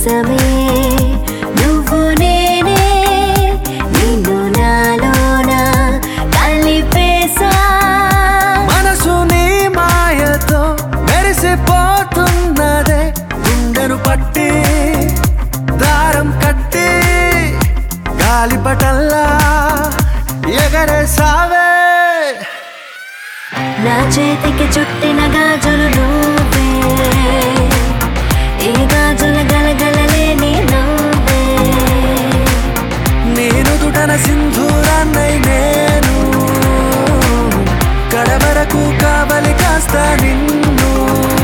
కోసమే నువ్వు నేనే నిన్ను నాలోన కలిపేసా మనసు నీ మాయతో మెరిసిపోతున్నదే గుండెను పట్టి దారం కట్టి గాలిపటల్లా ఎగరేసావే నా చేతికి చుట్టిన గాజులు నువ్వే ఈ గాజుల గలగలలేని నువ్వే నేను దుటన సింధూరాన్నై నేను కడవరకు కావలి కాస్త నిన్ను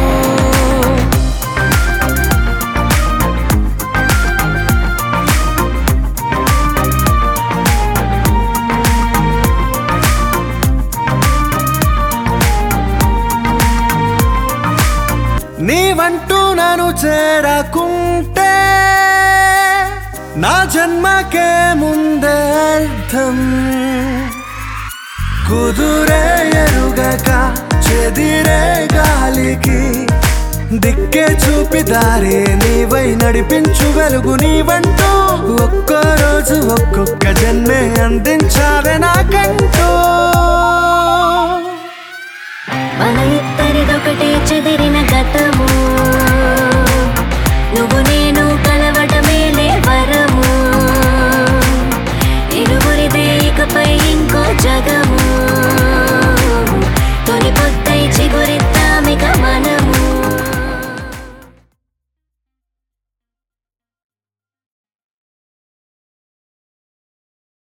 నీవంటూ నన్ను చేరకుంటే నా జన్మకే ముందే అర్థం కుదురే ఎరుగక చెదిరే గాలికి దిక్కే చూపి దారే నీవై నడిపించు వెలుగు నీవంటూ ఒక్కో రోజు ఒక్కొక్క జన్మే అందించావే నాకంటూ మన ఇద్దరిదొకటే చెదిరిన గతము